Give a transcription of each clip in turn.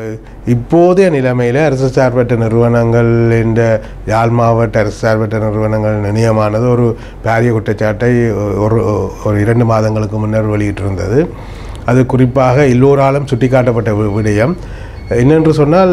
இப்போதைய நிலைமையில் அரசு சார்பற்ற நிறுவனங்கள் என்ற யாழ் மாவட்ட அரசு சார்பற்ற நிறுவனங்கள் நிலையமானது ஒரு பாரிய குற்றச்சாட்டை ஒரு ஒரு இரண்டு மாதங்களுக்கு முன்னர் வெளியிட்டிருந்தது அது குறிப்பாக எல்லோராலும் சுட்டிக்காட்டப்பட்ட வி- விடயம் என்னென்று சொன்னால்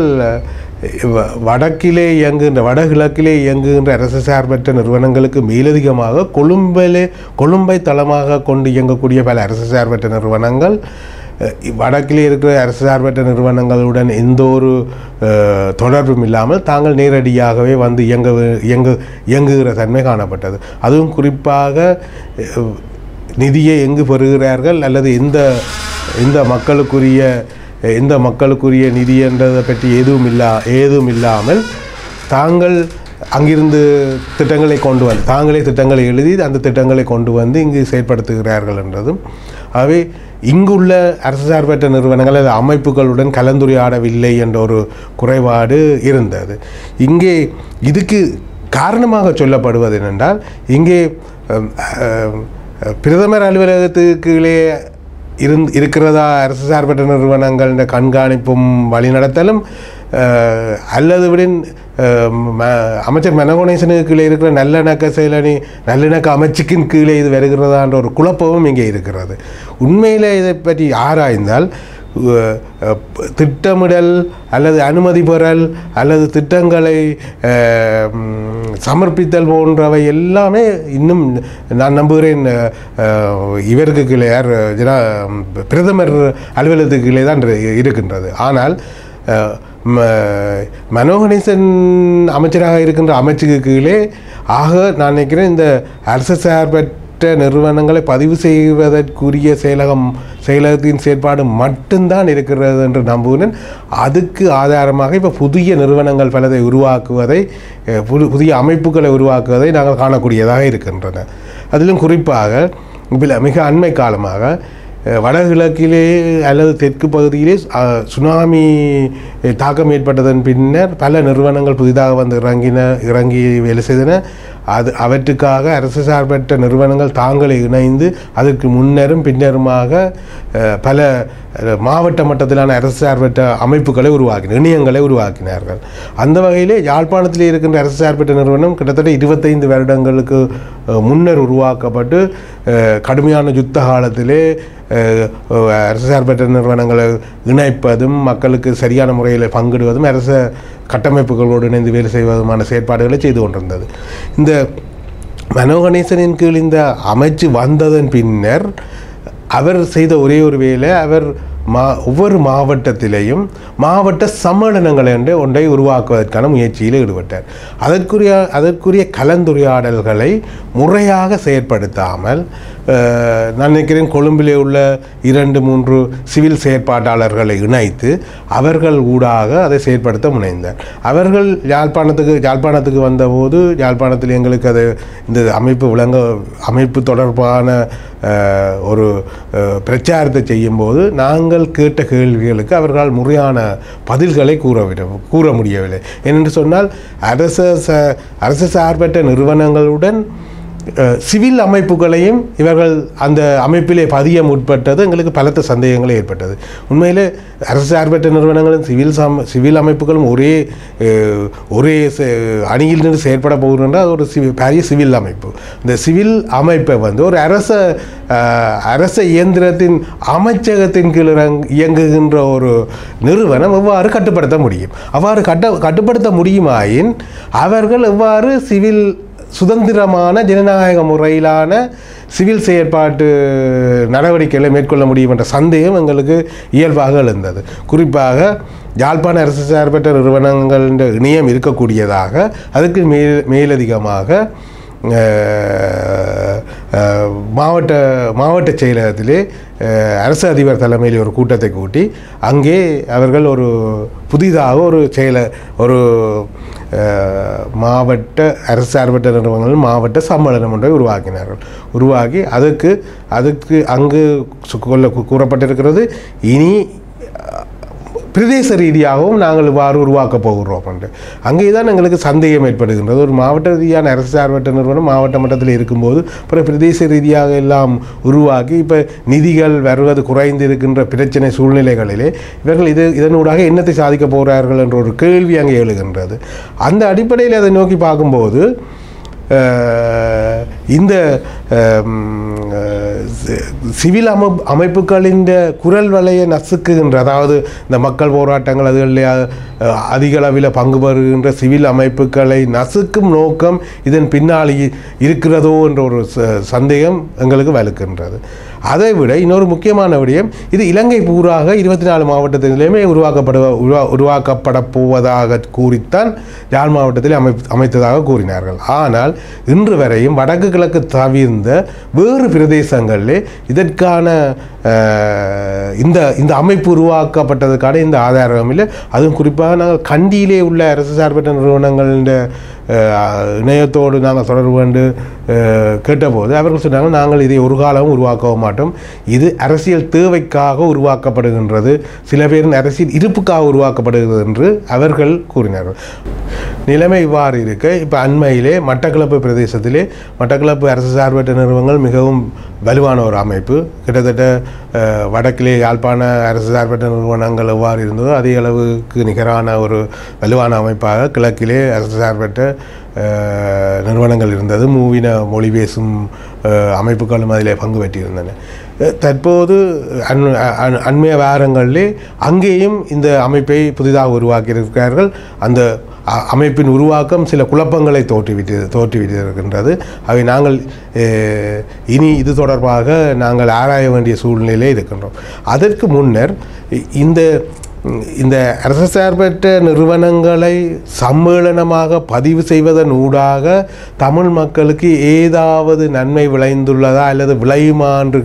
வ- வடக்கிலே இயங்குகின்ற வடகிழக்கிலே இயங்குகின்ற அரசு சார்பற்ற நிறுவனங்களுக்கு மேலதிகமாக கொழும்பிலே கொழும்பை தளமாக கொண்டு இயங்கக்கூடிய பல அரசு சார்பற்ற நிறுவனங்கள் அஹ், வடக்கிலே இருக்கிற அரசு சார்பற்ற நிறுவனங்களுடன் எந்த ஒரு அஹ், தொடர்பும் இல்லாமல் தாங்கள் நேரடியாகவே வந்து இயங்க இயங்கு இயங்குகிற தன்மை காணப்பட்டது அதுவும் குறிப்பாக அஹ், நிதியை எங்கு பெறுகிறார்கள் அல்லது எந்த எந்த மக்களுக்குரிய எந்த மக்களுக்குரிய நிதி என்றதை பற்றி எதுவும் இல்லா ஏதும் இல்லாமல் தாங்கள் அங்கிருந்து திட்டங்களை கொண்டு வந்து தாங்களே திட்டங்களை எழுதி அந்த திட்டங்களை கொண்டு வந்து இங்கு செயற்படுத்துகிறார்கள் என்றதும் ஆகவே இங்குள்ள அரசு சார்பற்ற நிறுவனங்கள் அல்லது அமைப்புகளுடன் கலந்துரையாடவில்லை என்ற ஒரு குறைபாடு இருந்தது இங்கே இதுக்கு காரணமாக சொல்லப்படுவது என்னென்றால் இங்கே அம், அம், பிரதமர் அலுவலகத்துக்கு கீழே இருந் இருக்கிறதா அரசு சார்பற்ற நிறுவனங்கள் இந்த கண்காணிப்பும் வழிநடத்தலும் அஹ், அல்லது விடின் அஹ், ம- அமைச்சர் மனகோணேசனுக்கு கீழே இருக்கிற நல்லிணக்க செயலணி நல்லிணக்க அமைச்சுக்கின் கீழே இது வருகிறதான்ற ஒரு குழப்பமும் இங்கே இருக்கிறது உண்மையில் இதை பற்றி ஆராய்ந்தால் அஹ், அஹ், திட்டமிடல் அல்லது அனுமதி பெறல் அல்லது திட்டங்களை அஹ், ம், சமர்ப்பித்தல் போன்றவை எல்லாமே இன்னும் நான் நம்புகிறேன் அஹ், இவருக்கு கீழே யார் ஜனா பிரதமர் அலுவலகத்துக்கு கீழே தான் இரு- இருக்கின்றது ஆனால் அஹ், ம- மனோகணேசன் அமைச்சராக இருக்கின்ற அமைச்சுக்கு கீழே ஆக நான் நினைக்கிறேன் இந்த அரசு சார்பற்ற நிறுவனங்களை பதிவு செய்வதற்குரிய செயலகம் செயலகத்தின் செயற்பாடு மட்டும்தான் இருக்கிறது என்று நம்புகிறேன் அதுக்கு ஆதாரமாக இப்போ புதிய நிறுவனங்கள் பலதை உருவாக்குவதை அஹ், புது புதிய அமைப்புகளை உருவாக்குவதை நாங்கள் காணக்கூடியதாக இருக்கின்றன அதிலும் குறிப்பாக இதில் மிக அண்மை காலமாக அஹ், வடகிழக்கிலே அல்லது தெற்கு பகுதியிலே அஹ், சுனாமி அஹ், தாக்கம் ஏற்பட்டதன் பின்னர் பல நிறுவனங்கள் புதிதாக வந்து இறங்கின இறங்கி வேலை செய்தன அது அவற்றுக்காக அரசு சார்பற்ற நிறுவனங்கள் தாங்களே இணைந்து அதற்கு முன்னரும் பின்னருமாக அஹ், பல அஹ், மாவட்ட மட்டத்திலான அரசு சார்பற்ற அமைப்புகளை உருவாக்கின இணையங்களை உருவாக்கினார்கள் அந்த வகையிலே யாழ்ப்பாணத்தில் இருக்கின்ற அரசு சார்பற்ற நிறுவனம் கிட்டத்தட்ட இருபத்தைந்து வருடங்களுக்கு அஹ், முன்னர் உருவாக்கப்பட்டு அஹ், கடுமையான யுத்த காலத்திலே அஹ், அரசு சார்பற்ற நிறுவனங்களை இணைப்பதும் மக்களுக்கு சரியான முறையில் பங்கிடுவதும் அரசு கட்டமைப்புகளோடு இணைந்து வேலை செய்வதுமான செயற்பாடுகளை செய்து கொண்டிருந்தது இந்த மனோகணேசனின் கீழ் இந்த அமைச்சு வந்ததன் பின்னர் அவர் செய்த ஒரே ஒரு வேலை அவர் மா ஒவ்வொரு மாவட்டத்திலேயும் மாவட்ட சம்மேளனங்கள் என்று ஒன்றை உருவாக்குவதற்கான முயற்சியில் ஈடுபட்டார் அதற்குரிய அதற்குரிய கலந்துரையாடல்களை முறையாக செயற்படுத்தாமல் அஹ், நான் நினைக்கிறேன் கொழும்பிலே உள்ள இரண்டு மூன்று சிவில் செயற்பாட்டாளர்களை இணைத்து அவர்கள் ஊடாக அதை செயற்படுத்த முனைந்தார் அவர்கள் யாழ்ப்பாணத்துக்கு யாழ்ப்பாணத்துக்கு வந்தபோது யாழ்ப்பாணத்தில் எங்களுக்கு அது இந்த அமைப்பு விளங்க அமைப்பு தொடர்பான அஹ், ஒரு அஹ், பிரச்சாரத்தை செய்யும்போது நாங்கள் கேட்ட கேள்விகளுக்கு அவர்களால் முறையான பதில்களை கூறவிட கூற முடியவில்லை ஏனென்று சொன்னால் அரச ச அரசு சார்பற்ற நிறுவனங்களுடன் அஹ், சிவில் அமைப்புகளையும் இவர்கள் அந்த அமைப்பிலே பதிய முற்பட்டது எங்களுக்கு பலத்த சந்தேகங்கள் ஏற்பட்டது உண்மையிலே அரசு சார்பற்ற நிறுவனங்களும் சிவில் சம் சிவில் அமைப்புகளும் ஒரே அஹ், ஒரே செ- அணியில் நின்று செயற்பட போகின்ற அது ஒரு சிவி பெரிய சிவில் அமைப்பு இந்த சிவில் அமைப்பை வந்து ஒரு அரச அஹ், அரச இயந்திரத்தின் அமைச்சகத்தின் கீழ் இறங்- இயங்குகின்ற ஒரு நிறுவனம் எவ்வாறு கட்டுப்படுத்த முடியும் அவ்வாறு கட்ட கட்டுப்படுத்த முடியுமாயின் அவர்கள் எவ்வாறு சிவில் சுதந்திரமான ஜனநாயக முறையிலான சிவில் செயற்பாட்டு நடவடிக்கைகளை மேற்கொள்ள முடியும் என்ற சந்தேகம் எங்களுக்கு இயல்பாக எழுந்தது குறிப்பாக யாழ்ப்பாண அரசு சார்பற்ற நிறுவனங்கள் என்ற இணையம் இருக்கக்கூடியதாக அதுக்கு மேல் மேலதிகமாக அஹ், அஹ், மாவட்ட மாவட்ட செயலகத்திலே அஹ், அரசு அதிபர் தலைமையில் ஒரு கூட்டத்தை கூட்டி அங்கே அவர்கள் ஒரு புதிதாக ஒரு செயல ஒரு அஹ், மாவட்ட அரசு சார்பற்ற நிறுவனங்கள் மாவட்ட சம்மேளனம் ஒன்றை உருவாக்கினார்கள் உருவாக்கி அதுக்கு அதுக்கு அங்கு சு- கொள்ள கூறப்பட்டிருக்கிறது இனி பிரதேச ரீதியாகவும் நாங்கள் இவ்வாறு உருவாக்கப் போகிறோம் என்று அங்கே தான் எங்களுக்கு சந்தேகம் ஏற்படுகின்றது ஒரு மாவட்ட ரீதியான அரசு சார்பற்ற நிறுவனம் மாவட்ட மட்டத்தில் இருக்கும்போது அப்புறம் பிரதேச ரீதியாக எல்லாம் உருவாக்கி இப்போ நிதிகள் வருவது குறைந்து இருக்கின்ற பிரச்சனை சூழ்நிலைகளிலே இவர்கள் இது இதனூடாக என்னத்தை சாதிக்க போகிறார்கள் என்ற ஒரு கேள்வி அங்கே எழுகின்றது அந்த அடிப்படையில் அதை நோக்கி பார்க்கும்போது அஹ், இந்த அஹ், ம், அஹ், சி- சிவில் அமை அமைப்புகளின் குரல் வலையை நசுக்குகின்ற அதாவது இந்த மக்கள் போராட்டங்கள் அதுகளில் அஹ், அதிக அளவில் பங்கு பெறுகின்ற சிவில் அமைப்புகளை நசுக்கும் நோக்கம் இதன் பின்னால் இ- இருக்கிறதோ என்ற ஒரு ச- சந்தேகம் எங்களுக்கு வலுக்கின்றது அதை விட இன்னொரு முக்கியமான விடயம் இது இலங்கை பூராக இருபத்தி நாலு மாவட்டத்திலுமே உருவாக்கப்பட உருவா உருவாக்கப்பட போவதாக கூறித்தான் யாழ் மாவட்டத்தில் அமை அமைத்ததாக கூறினார்கள் ஆனால் இன்று வரையும் வடக்கு கிழக்கு தவிர்ந்த வேறு பிரதேசங்களிலே இதற்கான அஹ், இந்த இந்த அமைப்பு உருவாக்கப்பட்டதுக்கான இந்த ஆதாரம் இல்லை அதுவும் குறிப்பாக நாங்கள் கண்டியிலே உள்ள அரசு சார்பற்ற நிறுவனங்களின் அஹ், இணையத்தோடு நாங்கள் தொடர்பு கொண்டு அஹ், கேட்டபோது அவர்கள் சொன்னாங்க நாங்கள் இதை ஒரு காலமும் உருவாக்கவும் மாட்டோம் இது அரசியல் தேவைக்காக உருவாக்கப்படுகின்றது சில பேரின் அரசியல் இருப்புக்காக உருவாக்கப்படுகிறது என்று அவர்கள் கூறினார்கள் நிலைமை இவ்வாறு இருக்க இப்போ அண்மையிலே மட்டக்களப்பு பிரதேசத்திலே மட்டக்களப்பு அரசு சார்பற்ற நிறுவனங்கள் மிகவும் வலுவான ஒரு அமைப்பு கிட்டத்தட்ட அஹ், வடக்கிலே யாழ்ப்பாண அரசு சார்பற்ற நிறுவனங்கள் எவ்வாறு இருந்ததோ அதே அளவுக்கு நிகரான ஒரு வலுவான அமைப்பாக கிழக்கிலே அரசு சார்பற்ற அஹ், நிறுவனங்கள் இருந்தது மூவின மொழி பேசும் அஹ், அமைப்புகளும் அதிலே பங்கு பெற்றிருந்தன அஹ், தற்போது அண் அண்- அண்மைய வாரங்களிலே அங்கேயும் இந்த அமைப்பை புதிதாக உருவாக்கியிருக்கிறார்கள் அந்த அ- அமைப்பின் உருவாக்கம் சில குழப்பங்களை தோற்றுவிட்டு தோற்றுவிட்டிருக்கின்றது அவை நாங்கள் அஹ், இனி இது தொடர்பாக நாங்கள் ஆராய வேண்டிய சூழ்நிலையிலே இருக்கின்றோம் அதற்கு முன்னர் இ- இந்த இந்த அரசு சார்பற்ற நிறுவனங்களை சம்மேளனமாக பதிவு செய்வதன் ஊடாக தமிழ் மக்களுக்கு ஏதாவது நன்மை விளைந்துள்ளதா அல்லது விளையுமா என்று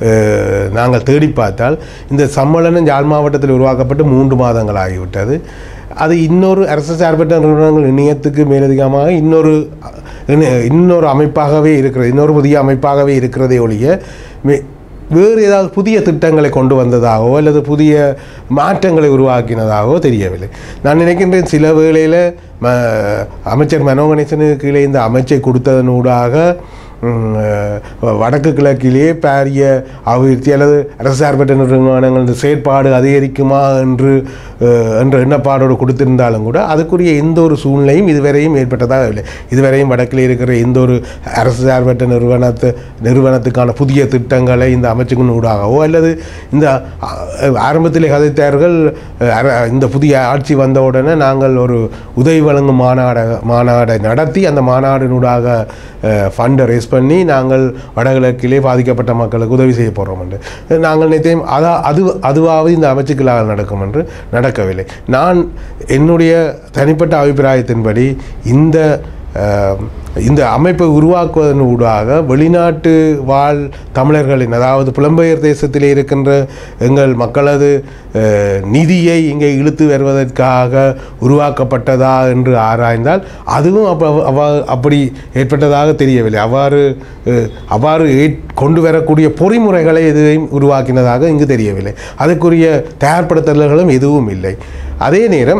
அஹ், நாங்கள் தேடி பார்த்தால் இந்த சம்மேளனம் யாழ் மாவட்டத்தில் உருவாக்கப்பட்டு மூன்று மாதங்கள் ஆகிவிட்டது அது இன்னொரு அரசு சார்பற்ற நிறுவனங்கள் இணையத்துக்கு மேலதிகமாக இன்னொரு இணை- இன்னொரு அமைப்பாகவே இருக்கிறது இன்னொரு புதிய அமைப்பாகவே இருக்கிறதே ஒழிய மே- வேறு ஏதாவது புதிய திட்டங்களை கொண்டு வந்ததாகவோ அல்லது புதிய மாற்றங்களை உருவாக்கினதாகவோ தெரியவில்லை நான் நினைக்கின்றேன் சில வேளையில் ம அமைச்சர் மனோ கணேசனுக்கு கீழே இந்த அமைச்சை கொடுத்ததனூடாக ம், அஹ், வடக்கு கிழக்கிலேயே பாரிய அபிவிருத்தி அல்லது அரசு சார்பற்ற நிறுவனங்களது செயற்பாடு அதிகரிக்குமா என்று அஹ், என்ற எண்ணப்பாடோடு கொடுத்திருந்தாலும் கூட அதுக்குரிய எந்த ஒரு சூழ்நிலையும் இதுவரையும் ஏற்பட்டதாக இல்லை இதுவரையும் வடக்கில் இருக்கிற எந்த ஒரு அரசு சார்பற்ற நிறுவனத்து நிறுவனத்துக்கான புதிய திட்டங்களை இந்த அமைச்சுக்கின் ஊடாகவோ அல்லது இந்த அஹ், ஆரம்பத்திலே கதைத்தார்கள் அஹ், அர- இந்த புதிய ஆட்சி வந்த உடனே நாங்கள் ஒரு உதவி வழங்கும் மாநாட மாநாடை நடத்தி அந்த மாநாடினூடாக ஃபண்டை ரேஸ் பண்ணி நாங்கள் வடகிழக்கிலே பாதிக்கப்பட்ட மக்களுக்கு உதவி செய்ய போகிறோம் என்று நாங்கள் நினைத்தேன் அதா அது அதுவாவது இந்த அமைச்சுக்களால் நடக்கும் என்று நடக்கவில்லை நான் என்னுடைய தனிப்பட்ட அபிப்பிராயத்தின்படி இந்த அஹ், இந்த அமைப்பை உருவாக்குவதன் ஊடாக வெளிநாட்டு வாழ் தமிழர்களின் அதாவது புலம்பெயர் தேசத்திலே இருக்கின்ற எங்கள் மக்களது அஹ், நிதியை இங்கே இழுத்து வருவதற்காக உருவாக்கப்பட்டதா என்று ஆராய்ந்தால் அதுவும் அப்ப அவ- அப்படி ஏற்பட்டதாக தெரியவில்லை அவ்வாறு அஹ், அவ்வாறு ஏற்- கொண்டு வரக்கூடிய பொறிமுறைகளை எதுவும் உருவாக்கினதாக இங்கு தெரியவில்லை அதற்குரிய தயார்படுத்தல்களும் எதுவும் இல்லை அதே நேரம்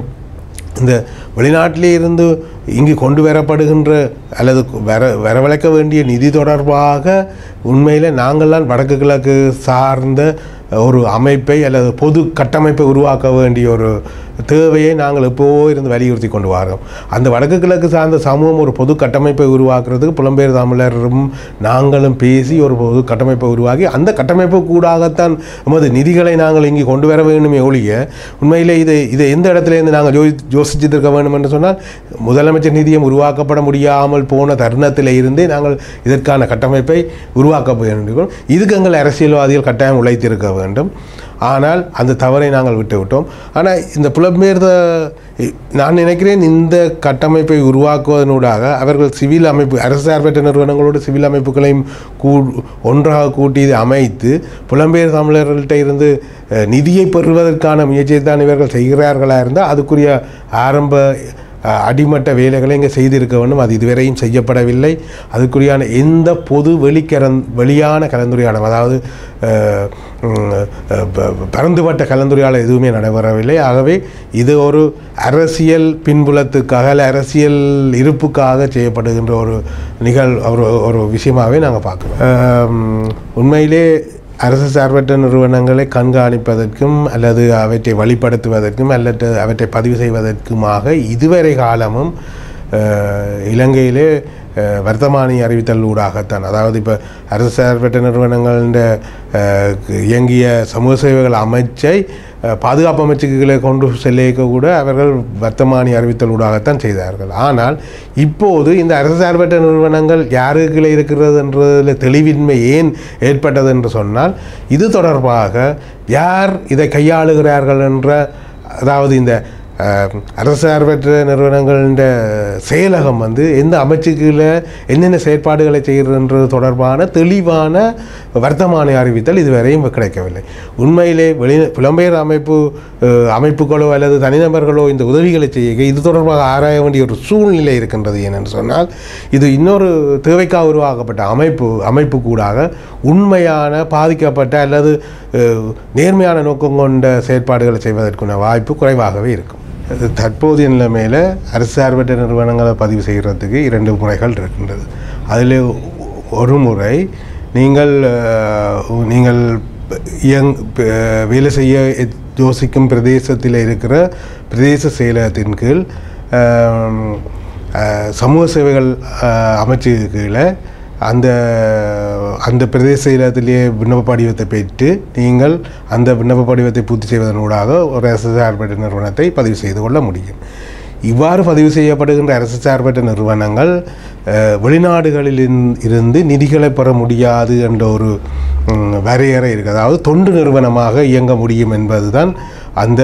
இந்த வெளிநாட்டிலே இருந்து இங்கு கொண்டு வரப்படுகின்ற அல்லது வர வரவழைக்க வேண்டிய நிதி தொடர்பாக உண்மையில் நாங்கள்லாம் வடக்கு கிழக்கு சார்ந்த ஒரு அமைப்பை அல்லது பொது கட்டமைப்பை உருவாக்க வேண்டிய ஒரு தேவையை நாங்கள் எப்போவோ இருந்து வலியுறுத்தி கொண்டு வரோம் அந்த வடக்கு கிழக்கு சார்ந்த சமூகம் ஒரு பொது கட்டமைப்பை உருவாக்குறதுக்கு புலம்பெயர் தமிழரும் நாங்களும் பேசி ஒரு பொது கட்டமைப்பை உருவாக்கி அந்த கட்டமைப்பு கூடாகத்தான் நமது நிதிகளை நாங்கள் இங்கே கொண்டு வர வேண்டுமே ஒழிய உண்மையிலே இது இதை எந்த இடத்துல இருந்து நாங்கள் யோசி யோசிச்சிருக்க வேண்டும் என்று சொன்னால் முதலமைச்சர் நிதியம் உருவாக்கப்பட முடியாமல் போன தருணத்தில் இருந்தே நாங்கள் இதற்கான கட்டமைப்பை உருவாக்க வேண்டும் இதுக்கு எங்கள் அரசியல்வாதிகள் கட்டாயம் உழைத்திருக்க வேண்டும் ஆனால் அந்த தவறை நாங்கள் விட்டுவிட்டோம் ஆனால் இந்த புலம்பெயர்ந்த நான் நினைக்கிறேன் இந்த கட்டமைப்பை உருவாக்குவதனூடாக அவர்கள் சிவில் அமைப்பு அரசு சார்பற்ற நிறுவனங்களோடு சிவில் அமைப்புகளையும் கூ ஒன்றாக கூட்டி இதை அமைத்து புலம்பெயர் தமிழர்கள்ட்ட இருந்து அஹ், நிதியை பெறுவதற்கான முயற்சியை தான் இவர்கள் செய்கிறார்களா இருந்தால் அதுக்குரிய ஆரம்ப அஹ், அடிமட்ட வேலைகளை இங்கே செய்திருக்க வேண்டும் அது இதுவரையும் செய்யப்படவில்லை அதுக்குரியான எந்த பொது வெளிக்கரந் வெளியான கலந்துரையாடல் அதாவது அஹ், உம், அஹ், ப- பரந்துபட்ட கலந்துரையாடல் எதுவுமே நடைபெறவில்லை ஆகவே இது ஒரு அரசியல் பின்புலத்துக்காக அல்ல அரசியல் இருப்புக்காக செய்யப்படுகின்ற ஒரு நிகழ் ஒரு ஒரு விஷயமாகவே நாங்கள் பார்க்குறோம் அஹ், உண்மையிலே அரசு சார்பற்ற நிறுவனங்களை கண்காணிப்பதற்கும் அல்லது அவற்றை வழிப்படுத்துவதற்கும் அல்லது அவற்றை பதிவு செய்வதற்குமாக இதுவரை காலமும் அஹ், இலங்கையிலே அஹ், வர்த்தமானி அறிவித்தல் ஊடாகத்தான் அதாவது இப்போ அரசு சார்பற்ற நிறுவனங்களின் அஹ், இயங்கிய சமூக சேவைகள் அமைச்சை அஹ், பாதுகாப்பு அமைச்சுக்களை கொண்டு செல்லிக்க கூட அவர்கள் வர்த்தமானி அறிவித்தல் ஊடாகத்தான் செய்தார்கள் ஆனால் இப்போது இந்த அரசு சார்பற்ற நிறுவனங்கள் யாருக்குள்ளே இருக்கிறது என்றதில் தெளிவின்மை ஏன் ஏற்பட்டது என்று சொன்னால் இது தொடர்பாக யார் இதை கையாளுகிறார்கள் என்ற அதாவது இந்த அஹ், அரசு சார்பற்ற நிறுவனங்களின் செயலகம் வந்து எந்த அமைச்சுக்களில் என்னென்ன செயற்பாடுகளை செய்கிறன்றது தொடர்பான தெளிவான வர்த்தமானி அறிவித்தல் இதுவரையும் கிடைக்கவில்லை உண்மையிலே வெளி புலம்பெயர் அமைப்பு அஹ், அமைப்புகளோ அல்லது தனிநபர்களோ இந்த உதவிகளை செய்ய இது தொடர்பாக ஆராய வேண்டிய ஒரு சூழ்நிலை இருக்கின்றது ஏனென்று சொன்னால் இது இன்னொரு தேவைக்காக உருவாக்கப்பட்ட அமைப்பு அமைப்பு கூடாக உண்மையான பாதிக்கப்பட்ட அல்லது அஹ், நேர்மையான நோக்கம் கொண்ட செயற்பாடுகளை செய்வதற்குள்ள வாய்ப்பு குறைவாகவே இருக்கும் இது தற்போதைய நிலைமையில் அரசு சார்பற்ற நிறுவனங்களை பதிவு செய்கிறதுக்கு இரண்டு முறைகள் இருக்கின்றது அதில் ஒரு முறை நீங்கள் அஹ், நீங்கள் இயங் ப- வேலை செய்ய எத்- யோசிக்கும் பிரதேசத்தில் இருக்கிற பிரதேச செயலகத்தின் கீழ் அஹ், அஹ், சமூக சேவைகள் அஹ், அமைச்சுக்கு கீழே அந்த அந்த பிரதேச செயலகத்திலேயே விண்ணப்ப படிவத்தை பெற்று நீங்கள் அந்த விண்ணப்ப படிவத்தை பூர்த்தி செய்வதன் ஊடாக ஒரு அரசு சார்பற்ற நிறுவனத்தை பதிவு செய்து கொள்ள முடியும் இவ்வாறு பதிவு செய்யப்படுகின்ற அரசு சார்பற்ற நிறுவனங்கள் அஹ், வெளிநாடுகளில் இருந்து- இருந்து நிதிகளை பெற முடியாது என்ற ஒரு ம், வரையறை இருக்குது அதாவது தொண்டு நிறுவனமாக இயங்க முடியும் என்பதுதான் அந்த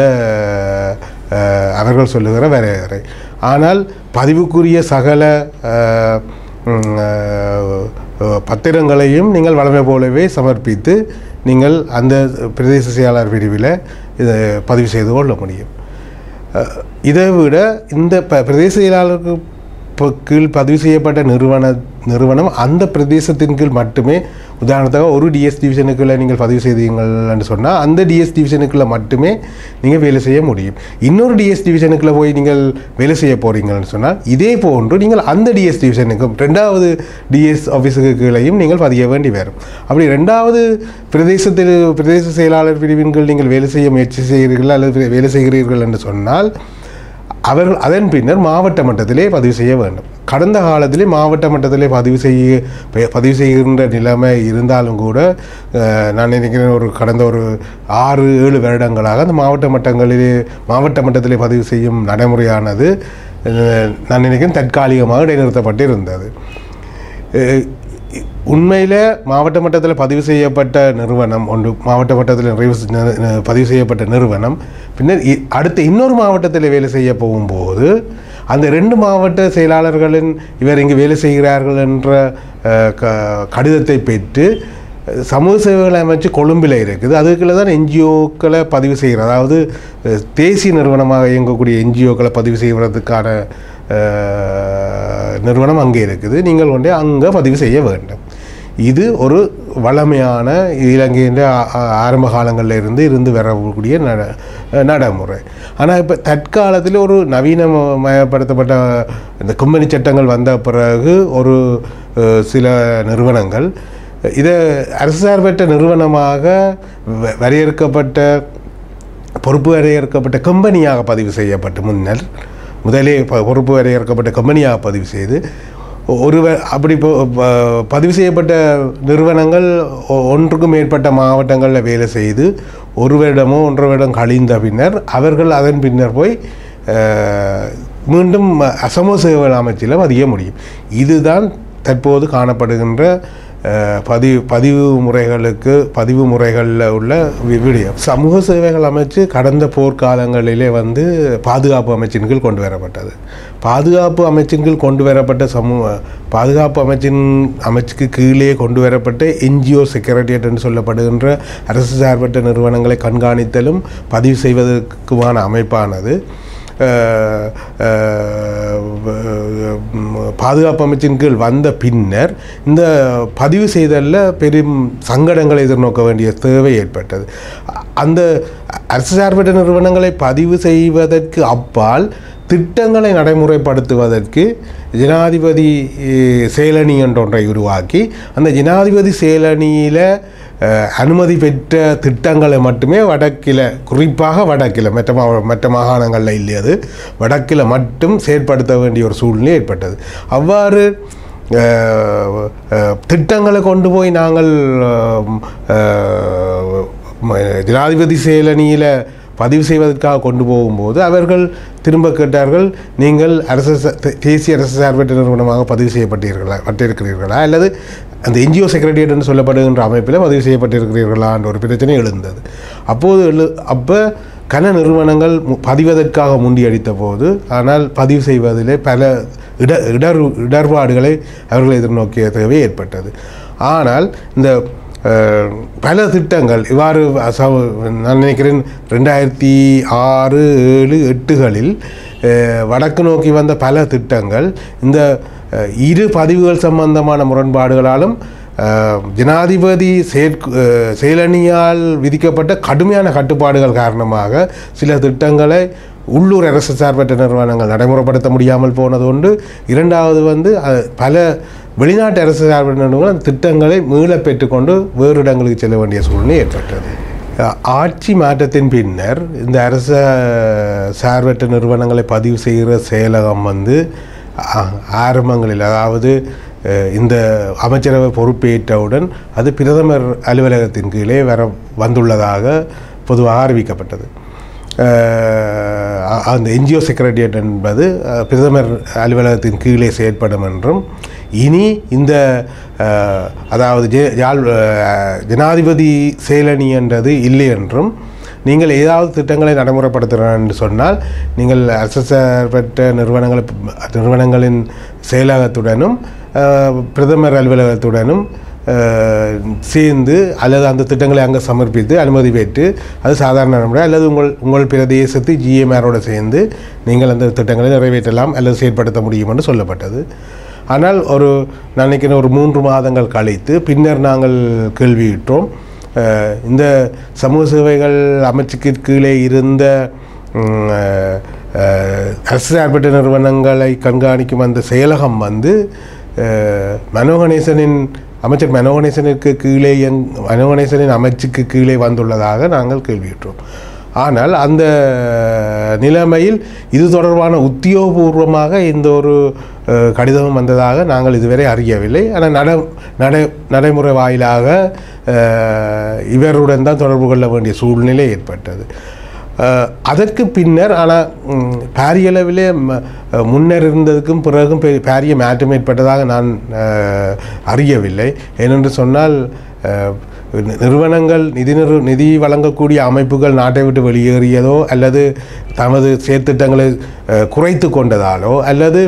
அஹ், அவர்கள் சொல்லுகிற வரையறை ஆனால் பதிவுக்குரிய சகல அஹ், ம், அஹ், அஹ், பத்திரங்களையும் நீங்கள் வழமை போலவே சமர்ப்பித்து நீங்கள் அந்த பிரதேச செயலாளர் பிரிவில் இதை பதிவு செய்து கொள்ள முடியும் அஹ், இதை விட இந்த ப பிரதேச செயலாளருக்கு ப- கீழ் பதிவு செய்யப்பட்ட நிறுவன நிறுவனம் அந்த பிரதேசத்தின் கீழ் மட்டுமே உதாரணத்துக்கு ஒரு டிஎஸ் டிவிஷனுக்குள்ளே நீங்கள் பதிவு செய்தீங்கள்னு சொன்னால் அந்த டிஎஸ் டிவிஷனுக்குள்ளே மட்டுமே நீங்கள் வேலை செய்ய முடியும் இன்னொரு டிஎஸ் டிவிஷனுக்குள்ளே போய் நீங்கள் வேலை செய்ய போகிறீங்கன்னு சொன்னால் இதே போன்று நீங்கள் அந்த டிஎஸ் டிவிஷனுக்கும் ரெண்டாவது டிஎஸ் ஆஃபீஸுக்கு கீழையும் நீங்கள் பதிய வேண்டி வரும் அப்படி ரெண்டாவது பிரதேசத்தில் பிரதேச செயலாளர் பிரிவின் கீழ் நீங்கள் வேலை செய்ய முயற்சி செய்கிறீர்கள் அல்லது வேலை செய்கிறீர்கள் என்று சொன்னால் அவர்கள் அதன் பின்னர் மாவட்ட மட்டத்திலே பதிவு செய்ய வேண்டும் கடந்த காலத்திலே மாவட்ட மட்டத்திலே பதிவு செய்ய ப- பதிவு செய்கின்ற நிலைமை இருந்தாலும் கூட அஹ், நான் நினைக்கிறேன் ஒரு கடந்த ஒரு ஆறு ஏழு வருடங்களாக அந்த மாவட்ட மட்டங்களிலே மாவட்ட மட்டத்திலே பதிவு செய்யும் நடைமுறையானது அஹ், நான் நினைக்கிறேன் தற்காலிகமாக இடைநிறுத்தப்பட்டு இருந்தது அஹ் உண்மையில் மாவட்ட மட்டத்தில் பதிவு செய்யப்பட்ட நிறுவனம் ஒன்று மாவட்ட மட்டத்தில் நிறைவு செ- நி- நி- பதிவு செய்யப்பட்ட நிறுவனம் பின்னர் இ- அடுத்த இன்னொரு மாவட்டத்தில் வேலை செய்ய போகும்போது அந்த ரெண்டு மாவட்ட செயலாளர்களின் இவர் இங்கு வேலை செய்கிறார்கள் என்ற அஹ், க- கடிதத்தை பெற்று அஹ், சமூக சேவைகளை அமைச்சு கொழும்பில் இருக்குது அதுக்குள்ள தான் என்ஜிஓக்களை பதிவு செய்கிறது அதாவது அஹ், தேசிய நிறுவனமாக இயங்கக்கூடிய என்ஜிஓக்களை பதிவு செய்வதற்கான அஹ், நிறுவனம் அங்கே இருக்குது நீங்கள் கொண்டே அங்கே பதிவு செய்ய வேண்டும் இது ஒரு வளமையான இலங்கையின் ஆ- ஆ- ஆரம்ப காலங்களில் இருந்து இருந்து வரக்கூடிய நட நடைமுறை ஆனால் இப்போ தற்காலத்தில் ஒரு நவீனமயப்படுத்தப்பட்ட இந்த கம்பெனி சட்டங்கள் வந்த பிறகு ஒரு அஹ், சில நிறுவனங்கள் இதை அரசு சார்பற்ற நிறுவனமாக வ- வரையறுக்கப்பட்ட பொறுப்பு வரையறுக்கப்பட்ட கம்பெனியாக பதிவு செய்யப்பட்டு முன்னர் முதலே ப- பொறுப்பு வரையறுக்கப்பட்ட கம்பெனியாக பதிவு செய்து ஒரு வ- அப்படி பொ- ப- பதிவு செய்யப்பட்ட நிறுவனங்கள் ஒ- ஒன்றுக்கும் மேற்பட்ட மாவட்டங்களில் வேலை செய்து ஒரு வருடமோ ஒன்றரை வருடம் கழிந்த பின்னர் அவர்கள் அதன் பின்னர் போய் அஹ், மீண்டும் அசமூக சேவைகள் அமைச்சில் பதிய முடியும் இதுதான் தற்போது காணப்படுகின்ற அஹ், பதிவு பதிவு முறைகளுக்கு பதிவு முறைகளில் உள்ள வி- விடயம் சமூக சேவைகள் அமைச்சு கடந்த போர்க்காலங்களிலே வந்து பாதுகாப்பு அமைச்சின் கீழ் கொண்டு வரப்பட்டது பாதுகாப்பு அமைச்சின் கீழ் கொண்டு வரப்பட்ட சமூக பாதுகாப்பு அமைச்சின் அமைச்சுக்கு கீழே கொண்டு வரப்பட்ட என்ஜிஓ செக்ரட்டரியேட் என்று சொல்லப்படுகின்ற அரசு சார்பற்ற நிறுவனங்களை கண்காணித்தலும் பதிவு செய்வதற்குமான அமைப்பானது அஹ், அஹ், ம், பாதுகாப்பு அமைச்சின் கீழ் வந்த பின்னர் இந்த பதிவு செய்தலில் பெரும் சங்கடங்களை எதிர்நோக்க வேண்டிய தேவை ஏற்பட்டது அ- அந்த அரசு சார்பற்ற நிறுவனங்களை பதிவு செய்வதற்கு அப்பால் திட்டங்களை நடைமுறைப்படுத்துவதற்கு ஜனாதிபதி அஹ், செயலணி என்ற ஒன்றை உருவாக்கி அந்த ஜனாதிபதி செயலணியில் அஹ், அனுமதி பெற்ற திட்டங்களை மட்டுமே வடக்கில் குறிப்பாக வடக்கில் மற்ற மா மற்ற மாகாணங்களில் இல்லையது வடக்கில் மட்டும் செயற்படுத்த வேண்டிய ஒரு சூழ்நிலை ஏற்பட்டது அவ்வாறு அஹ், அஹ், திட்டங்களை கொண்டு போய் நாங்கள் அஹ், அஹ், ம- ஜனாதிபதி செயலணியில் பதிவு செய்வதற்காக கொண்டு போகும்போது அவர்கள் திரும்ப கேட்டார்கள் நீங்கள் அரசு ச- தே- தேசிய அரசு சார்பற்ற நிறுவனமாக பதிவு செய்யப்பட்டீர்களா பட்டிருக்கிறீர்களா அல்லது அந்த என்ஜிஓ செக்ரட்டரியேட் என்று சொல்லப்படுகின்ற அமைப்பில் பதிவு செய்யப்பட்டிருக்கிறீர்களான்ற ஒரு பிரச்சனை எழுந்தது அப்போது எழு அப்போ கன நிறுவனங்கள் மு- பதிவதற்காக முண்டியடித்த போது ஆனால் பதிவு செய்வதிலே பல இட இடர் இடர்பாடுகளை அவர்கள் எதிர்நோக்கிய தேவை ஏற்பட்டது ஆனால் இந்த அஹ், பல திட்டங்கள் இவ்வாறு ச- நான் நினைக்கிறேன் ரெண்டாயிரத்தி ஆறு ஏழு எட்டுகளில் அஹ், வடக்கு நோக்கி வந்த பல திட்டங்கள் இந்த அஹ், இரு பதிவுகள் சம்பந்தமான முரண்பாடுகளாலும் அஹ், ஜனாதிபதி செயற் அஹ், செயலணியால் விதிக்கப்பட்ட கடுமையான கட்டுப்பாடுகள் காரணமாக சில திட்டங்களை உள்ளூர் அரசு சார்பற்ற நிறுவனங்கள் நடைமுறைப்படுத்த முடியாமல் போனது உண்டு இரண்டாவது வந்து அஹ், பல வெளிநாட்டு அரசு சார்பற்ற நிறுவனங்கள் அந்த திட்டங்களை மீளப் பெற்றுக்கொண்டு வேறு இடங்களுக்கு செல்ல வேண்டிய சூழ்நிலை ஏற்பட்டது அஹ், ஆட்சி மாற்றத்தின் பின்னர் இந்த அரச சார்பற்ற நிறுவனங்களை பதிவு செய்கிற செயலகம் வந்து அ- ஆரம்பங்களில் அதாவது அஹ், இந்த அமைச்சரவை பொறுப்பேற்றவுடன் அது பிரதமர் அலுவலகத்தின் கீழே வர வந்துள்ளதாக பொதுவாக அறிவிக்கப்பட்டது அஹ், அ- அந்த என்ஜிஓ செக்ரட்டரியேட் என்பது அஹ், பிரதமர் அலுவலகத்தின் கீழே செயற்படும் என்றும் இனி இந்த அஹ், அதாவது ஜெ யாழ் அஹ், ஜனாதிபதி செயலணி என்றது இல்லை என்றும் நீங்கள் ஏதாவது திட்டங்களை நடைமுறைப்படுத்துகிறோம் என்று சொன்னால் நீங்கள் அரசு சார்பற்ற நிறுவனங்களை நிறுவனங்களின் செயலகத்துடனும் அஹ், பிரதமர் அலுவலகத்துடனும் அஹ், சேர்ந்து அல்லது அந்த திட்டங்களை அங்கே சமர்ப்பித்து அனுமதி பெற்று அது சாதாரண நடைமுறை அல்லது உங்கள் உங்கள் பிரதேசத்து ஜிஎம்ஆரோடு சேர்ந்து நீங்கள் அந்த திட்டங்களை நிறைவேற்றலாம் அல்லது செயற்படுத்த முடியும் என்று சொல்லப்பட்டது ஆனால் ஒரு நான் நினைக்கிறேன் ஒரு மூன்று மாதங்கள் கழித்து பின்னர் நாங்கள் கேள்வியிட்டோம் அஹ், இந்த சமூக சேவைகள் அமைச்சுக்கு கீழே இருந்த ம், அஹ், அஹ், அரசு சார்பற்ற நிறுவனங்களை கண்காணிக்கும் அந்த செயலகம் வந்து அஹ், மனோகணேசனின் அமைச்சர் மனோகணேசனுக்கு கீழே எங் மனோகணேசனின் அமைச்சுக்கு கீழே வந்துள்ளதாக நாங்கள் கேள்வியுற்றோம் ஆனால் அந்த நிலைமையில் இது தொடர்பான உத்தியோகபூர்வமாக இந்த ஒரு அஹ், கடிதம் வந்ததாக நாங்கள் இதுவரை அறியவில்லை ஆனால் நட நடை நடைமுறை வாயிலாக அஹ், இவருடன் தான் தொடர்பு கொள்ள வேண்டிய சூழ்நிலை ஏற்பட்டது அஹ், அதற்கு பின்னர் ஆனால் பாரியளவிலே ம- அஹ், முன்னர் இருந்ததுக்கும் பிறகும் பெ- பாரிய மாற்றம் ஏற்பட்டதாக நான் அஹ், அறியவில்லை ஏனென்று சொன்னால் அஹ், நி- நிறுவனங்கள் நிதி நிறு நிதி வழங்கக்கூடிய அமைப்புகள் நாட்டை விட்டு வெளியேறியதோ அல்லது தமது செயற்திட்டங்களை அஹ், குறைத்து கொண்டதாலோ அல்லது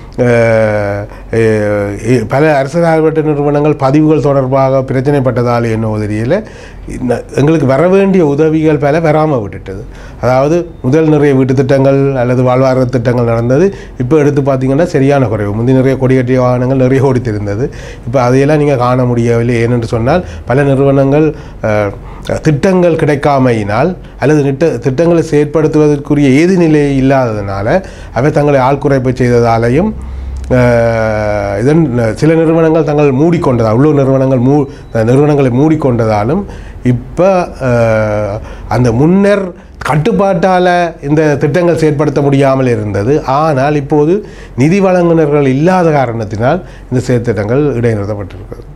அஹ், அஹ், பல அரசு சார்பற்ற நிறுவனங்கள் பதிவுகள் தொடர்பாக பிரச்சனைப்பட்டதால் என்னவோ தெரியல இந்த- எங்களுக்கு வர வேண்டிய உதவிகள் பல வராமல் விட்டுட்டது அதாவது முதல் நிறைய வீட்டு திட்டங்கள் அல்லது வாழ்வாதார திட்டங்கள் நடந்தது இப்போ எடுத்து பார்த்தீங்கன்னா சரியான குறைவு முந்தி நிறைய கொடிகட்டிய வாகனங்கள் நிறைய ஓடித்திருந்தது இப்போ அதையெல்லாம் நீங்கள் காண முடியவில்லை ஏனென்று சொன்னால் பல நிறுவனங்கள் அஹ், திட்டங்கள் கிடைக்காமையினால் அல்லது திட்ட திட்டங்களை செயற்படுத்துவதற்குரிய ஏது நிலை இல்லாததுனால அவை தங்களை ஆள் குறைப்பு செய்ததாலையும் அஹ், இதன் சில நிறுவனங்கள் தங்கள் மூடிக்கொண்டதா உள்ளூர் நிறுவனங்கள் மூ நிறுவனங்களை மூடிக்கொண்டதாலும் இப்போ அந்த முன்னர் கட்டுப்பாட்டால் இந்த திட்டங்கள் செயற்படுத்த முடியாமல் இருந்தது ஆனால் இப்போது நிதி வழங்குனர்கள் இல்லாத காரணத்தினால் இந்த செயற்திட்டங்கள் இடைநிறுத்தப்பட்டிருக்கிறது